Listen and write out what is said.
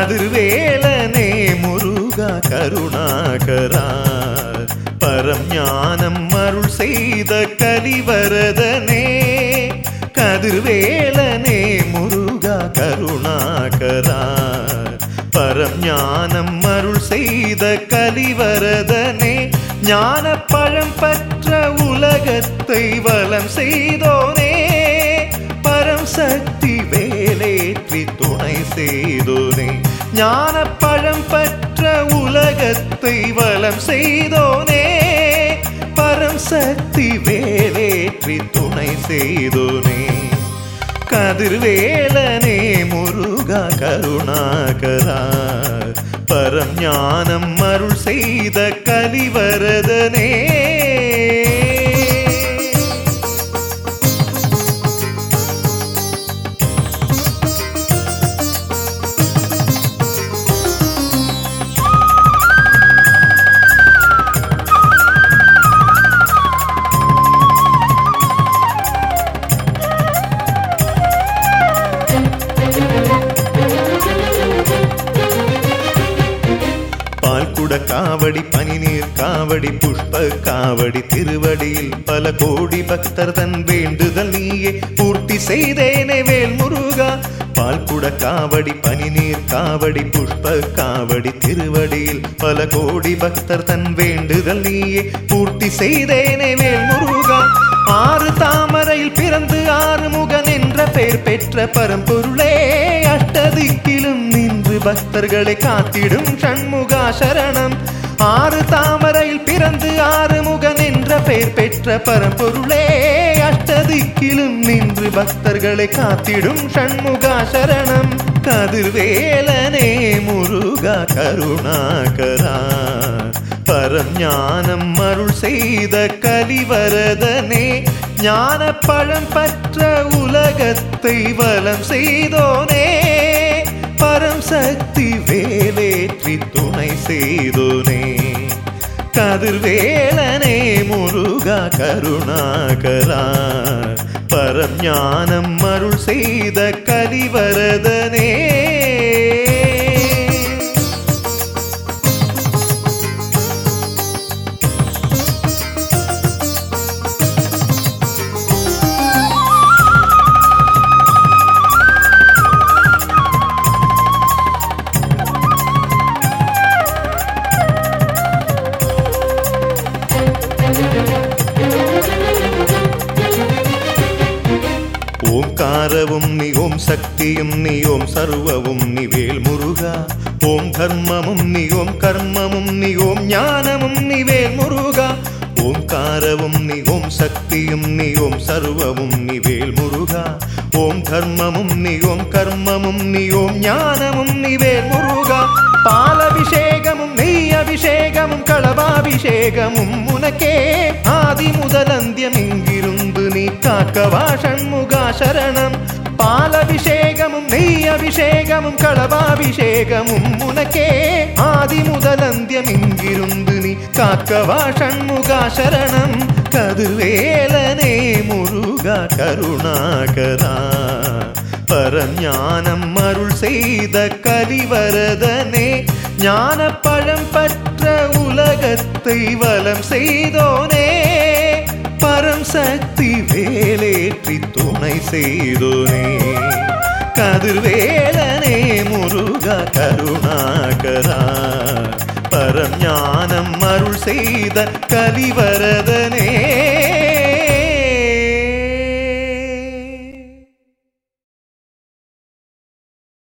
கதிர்வேலனே முருகா கருணாகரா பரம் ஞானம் அருள் செய்த கலிவரதனே கதிர்வேலனே முருகா கருணாகரா பரம் ஞானம் அருள் செய்த கலிவரதனே ஞான பழம் பற்ற உலகத்தை வலம் செய்தோனே பரம் சக்தி வேலேற்றி துணை செய்தோனே ஞான பழம் பற்ற உலகத்தை வலம் செய்தோனே பரம் சக்தி வேலேற்றி துணை செய்தோனே கதிர்வேலனே முருகா கருணாகரா பரம் ஞானம் அருள் செய்த கலிவரதனே பால்குட காவடி பனிநீர் காவடி புஷ்ப காவடி திருவடியில் பல கோடி பக்தர் தன் வேண்டுதல் நீயே பூர்த்தி செய்தேனே வேல் முருகா பால்குட காவடி பனிநீர் காவடி புஷ்ப காவடி திருவடியில் பல கோடி பக்தர் தன் வேண்டுதல் நீயே பூர்த்தி செய்தேனே வேல் முருகா ஆறு தாமரையில் பிறந்து ஆறுமுகன் என்ற பெயர் பெற்ற பரம்பொருளே அஷ்டதிக்கிலும் நின்று பக்தர்களை காத்திடும் சண்முகா சரணம் ஆறு தாமரையில் பிறந்து ஆறுமுகன் என்ற பெயர் பெற்ற பரம்பொருளே அஷ்டதிக்கிலும் நின்று பக்தர்களை காத்திடும் சண்முகா சரணம் கதிர்வேலனே முருகா கருணாகரா பரம் ஞானம் அருள் செய்த கலிவரதனே ஞான பழம் பற்ற உலகத்தை வலம் செய்தோனே பரம் சக்தி வேலேற்றி துணை செய்தோனே கதிர்வேலனே முருகா கருணாகரா பரம் ஞானம் அருள் செய்த கலிவரதனே ஓம்காரவும் நீ ஓம் சக்தியும் நீ ஓம் சர்வவும் நீ வேல் முருகா ஓம் தர்மமும் நீ ஓம் கர்மமும் நீ ஓம் ஞானமும் நீ வேல் முருகா ஓம்காரவும் நீ ஓம் சக்தியும் நீ ஓம் சர்வவும் நீ வேல் முருகா ஓம் தர்மமும் நீ ஓம் கர்மமும் நீ ஓம் ஞானமும் நீ வேல் முருகா பாலபிஷேகமும் நெய் அபிஷேகமும் களபாபிஷேகமும் உனக்கே ஆதி முதல் அந்தியம் இங்கிருந்து நீ காக்கவா சண்முகா சரணம் பாலபிஷேகமும் நெய் அபிஷேகமும் களபாபிஷேகமும் உனக்கே ஆதி முதல் அந்தியம் இங்கிருந்து நீ காக்கவா சண்முகா சரணம் கதிர்வேலனே முருகா கருணாகரா பரஞானம் அருள் செய்த கலிவரதனே ஞான பழம் பற்ற உலகத்தை வலம் செய்தோனே பரம் சக்தி வேலேற்றி துணை செய்தோனே கதிர்வேலனே முருகா கருணாகரா பரம் ஞானம் அருள் செய்த கலிவரதனே